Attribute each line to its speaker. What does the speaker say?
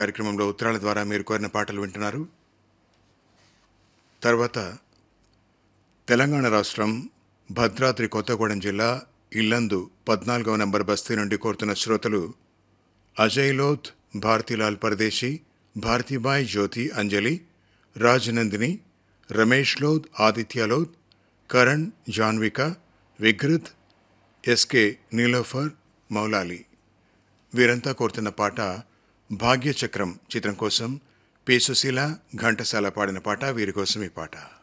Speaker 1: కార్యక్రమంలో ఉత్తరాల ద్వారా మీరు కోరిన పాటలు వింటున్నారు తర్వాత తెలంగాణ రాష్ట్రం భద్రాద్రి కొత్తగూడెం జిల్లా ఇల్లందు పద్నాలుగవ నంబర్ బస్తీ నుండి కోరుతున్న శ్రోతలు అజయ్ లోత్ భారతీలాల్ పరదేశీ భారతీబాయ్ జ్యోతి అంజలి రాజనందిని రమేష్ లోద్ ఆదిత్య లోద్ కరణ్ జాన్విక విఘ్రత్ ఎస్కే నీలోఫర్ మౌలాలి వీరంతా కోరుతున్న పాట భాగ్యచక్రం చిత్రం కోసం పి సుశీల ఘంటసాల పాడిన పాట వీరి కోసం ఈ పాట